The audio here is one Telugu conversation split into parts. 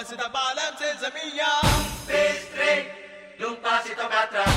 pasito balam senza mia un pasito para atrás.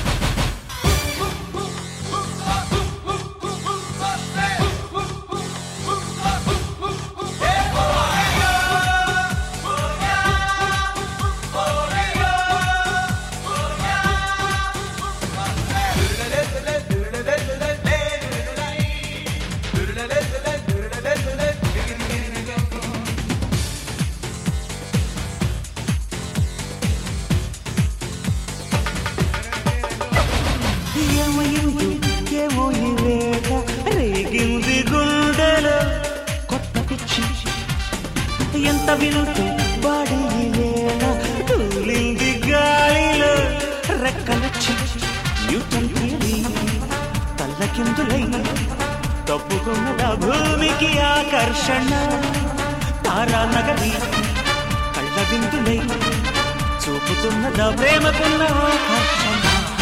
ఏమయింది ఏమో ఈ వేళ రేగింది గుండెలో కొత్త పిచ్చి ఎంత వింటూ బాడి ఈ వేళ తూలింది గాలిలో రెక్కలొచ్చి న్యూటన్ థియరీ తల్లకిందులై తప్పుకున్నదా భూమికి ఆకర్షణ తారా నగరి కళ్ళ విందులై చూపుతున్నదా ప్రేమకున్న ఆకర్షణ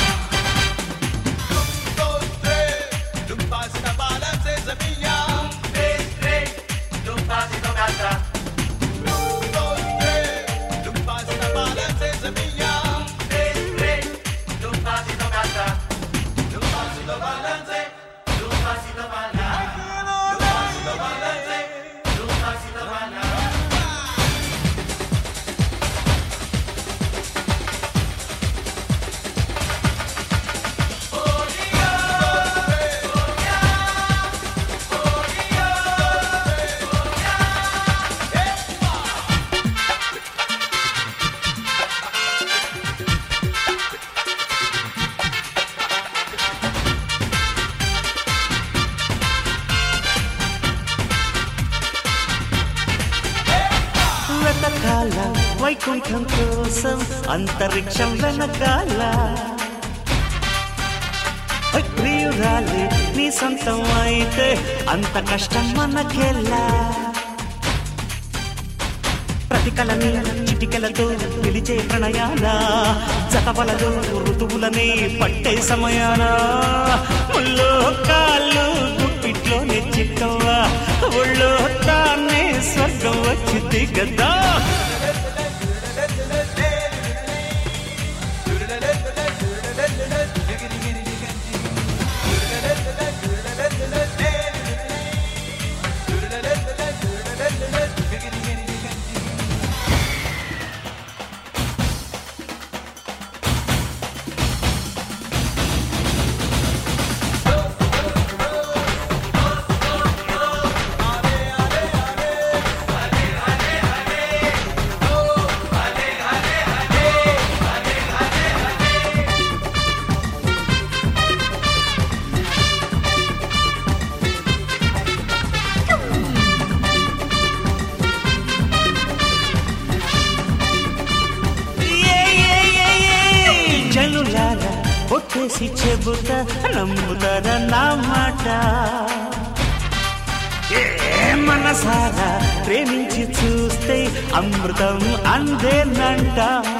un pasito balam senza mia un pasito para atrás. un pasito balam senza mia un pasito para atrás. Un pasito para adelante, un pasito para atrás. Un pasito para adelante, un pasito para atrás. వెనకాల వైకుంఠం కోసం అంతరిక్షం వెనకాల ఓయ్ ప్రియురాలి నీ సొంతం అయితే అంత కష్టం మనకెలా ప్రతికలని చిటికలతో పిలిచే ప్రణయాల జతవలతో ఋతువులనే పట్టే సమయాన ముల్లో కాళ్ళు గుప్పిట్లోనే చిక్కవ్వా ఒళ్ళో తానే స్వర్గం వచ్చింది కదా ఏ, ఏ, ఏ, ఏ, జనులారా ఒట్టేసి చెబుతా నమ్ముతారా నా మాట ఏ మనసారా ప్రేమించి చూస్తే అమృతం అందేనంట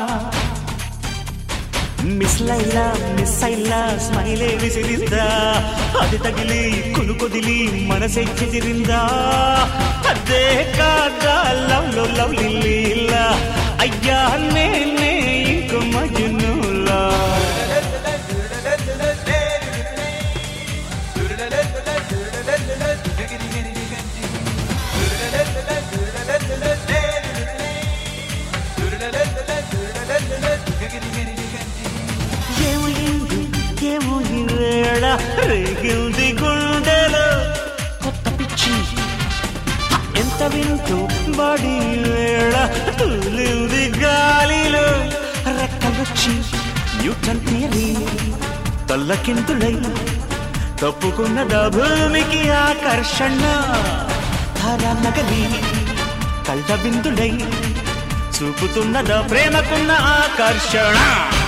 మిస్ లైలా మిస్ అయిలా స్మైలే విసిరిందా అది తగిలి కునుకొదిలి మనసే చెదిరిందా అదే కాదా లవ్ లో లవ్ లీలా అయ్యా నేనే ఇంకో మజునులా ఏమైంది ఏమో ఈ వేళ రేగింది గుండెలో కొత్త పిచ్చి ఎంత వింటూ బడి వేళ తూలింది గాలిలో రెక్కలొచ్చి న్యూటన్ థియరీ తల్లకింతులై తప్పుకున్నదా భూమికి ఆకర్షణ ధారా నగలి కళ్ళ బిందులై చూపుతున్నదా ప్రేమకున్న ఆకర్షణ